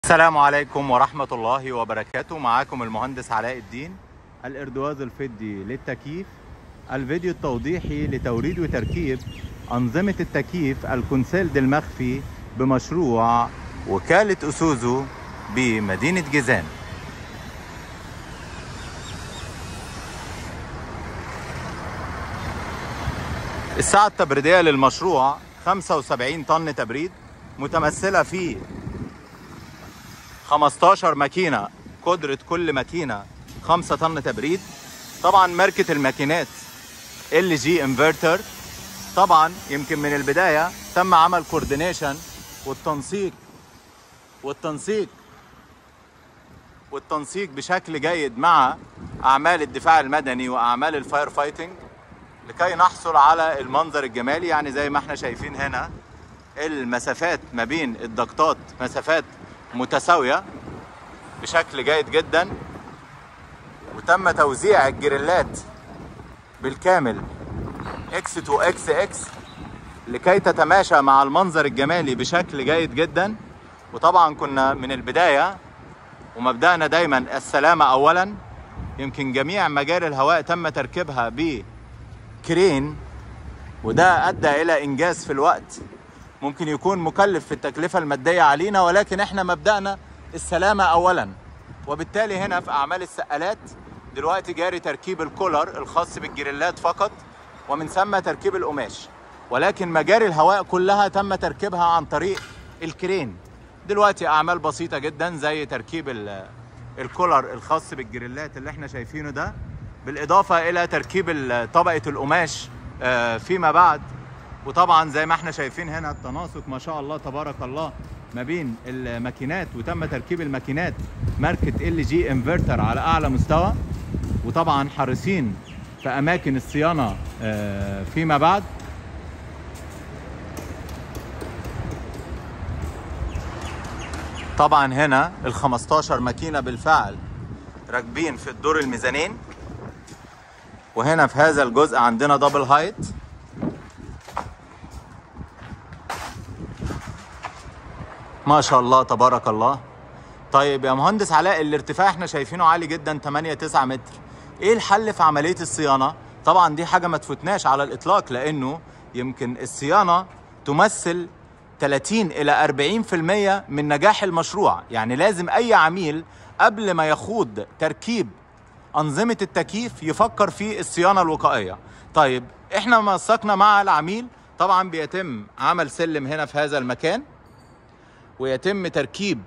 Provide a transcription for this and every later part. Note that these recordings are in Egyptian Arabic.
السلام عليكم ورحمة الله وبركاته معاكم المهندس علاء الدين الإردواز الفضي للتكييف الفيديو التوضيحي لتوريد وتركيب أنظمة التكييف الكونسيلد المخفي بمشروع وكالة أسوزو بمدينة جيزان السعة التبريدية للمشروع 75 طن تبريد متمثلة في 15 ماكينة قدرة كل ماكينة 5 طن تبريد طبعا ماركة الماكينات ال جي انفرتر طبعا يمكن من البداية تم عمل كوردينيشن والتنسيق والتنسيق والتنسيق بشكل جيد مع أعمال الدفاع المدني وأعمال الفاير فايتنج لكي نحصل على المنظر الجمالي يعني زي ما احنا شايفين هنا المسافات ما بين الضغطات مسافات متساوية بشكل جيد جدا وتم توزيع الجريلات بالكامل اكس تو اكس اكس لكي تتماشى مع المنظر الجمالي بشكل جيد جدا وطبعا كنا من البداية ومبدأنا دايما السلامة أولا يمكن جميع مجاري الهواء تم تركيبها بكرين وده أدى إلى إنجاز في الوقت ممكن يكون مكلف في التكلفة المادية علينا ولكن احنا مبدأنا السلامة أولا وبالتالي هنا في أعمال السقالات دلوقتي جاري تركيب الكولر الخاص بالجريلات فقط ومن ثم تركيب القماش ولكن مجاري الهواء كلها تم تركيبها عن طريق الكرين دلوقتي أعمال بسيطة جدا زي تركيب الكولر الخاص بالجريلات اللي احنا شايفينه ده بالإضافة إلى تركيب طبقة القماش فيما بعد وطبعا زي ما احنا شايفين هنا التناسق ما شاء الله تبارك الله ما بين الماكينات وتم تركيب الماكينات ماركة ال جي انفرتر على اعلى مستوى وطبعا حريصين في اماكن الصيانة فيما بعد طبعا هنا ال 15 ماكينة بالفعل راكبين في الدور الميزانين وهنا في هذا الجزء عندنا دبل هايت ما شاء الله تبارك الله طيب يا مهندس علاء الارتفاع احنا شايفينه عالي جدا 8 9 متر ايه الحل في عمليه الصيانه طبعا دي حاجه ما تفوتناش على الاطلاق لانه يمكن الصيانه تمثل 30 الى 40% من نجاح المشروع يعني لازم اي عميل قبل ما يخوض تركيب انظمه التكييف يفكر في الصيانه الوقائيه طيب احنا مسكنا مع العميل طبعا بيتم عمل سلم هنا في هذا المكان ويتم تركيب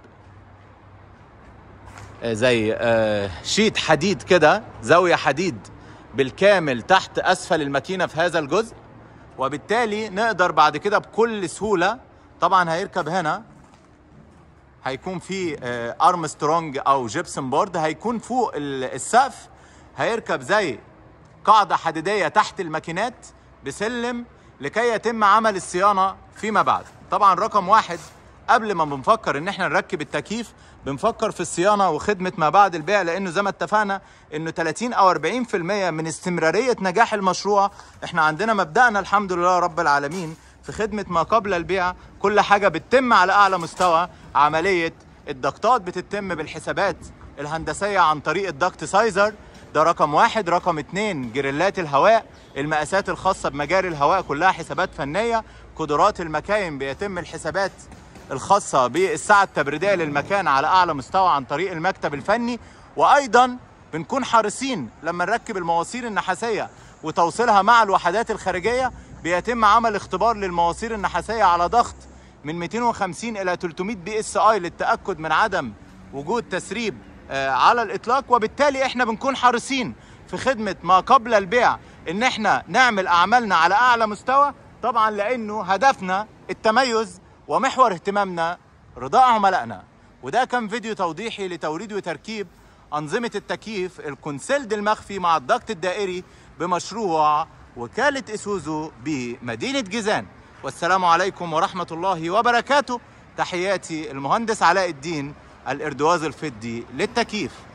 زي شيت حديد كده زاوية حديد بالكامل تحت أسفل الماكينة في هذا الجزء وبالتالي نقدر بعد كده بكل سهولة طبعا هيركب هنا هيكون في ارمسترونج او جيبسون بورد هيكون فوق السقف هيركب زي قاعدة حديدية تحت الماكينات بسلم لكي يتم عمل الصيانة فيما بعد طبعا رقم واحد قبل ما بنفكر ان احنا نركب التكييف بنفكر في الصيانه وخدمه ما بعد البيع لانه زي ما اتفقنا انه 30 او 40% من استمراريه نجاح المشروع احنا عندنا مبدانا الحمد لله رب العالمين في خدمه ما قبل البيع كل حاجه بتتم على اعلى مستوى عمليه الضغطات بتتم بالحسابات الهندسيه عن طريق الضغط سايزر ده رقم واحد رقم اتنين جريلات الهواء المقاسات الخاصه بمجاري الهواء كلها حسابات فنيه قدرات المكاين بيتم الحسابات الخاصة بالسعة التبريدية للمكان على أعلى مستوى عن طريق المكتب الفني وأيضا بنكون حريصين لما نركب المواسير النحاسية وتوصيلها مع الوحدات الخارجية بيتم عمل اختبار للمواسير النحاسية على ضغط من 250 إلى 300 بي اس اي للتأكد من عدم وجود تسريب على الإطلاق وبالتالي احنا بنكون حريصين في خدمة ما قبل البيع ان احنا نعمل أعمالنا على أعلى مستوى طبعا لأنه هدفنا التميز ومحور اهتمامنا رضاء عملائنا وده كان فيديو توضيحي لتوريد وتركيب أنظمة التكييف الكونسيلد المخفي مع الضغط الدائري بمشروع وكالة إسوزو بمدينة جيزان والسلام عليكم ورحمة الله وبركاته تحياتي المهندس علاء الدين الإردواز الفضي للتكييف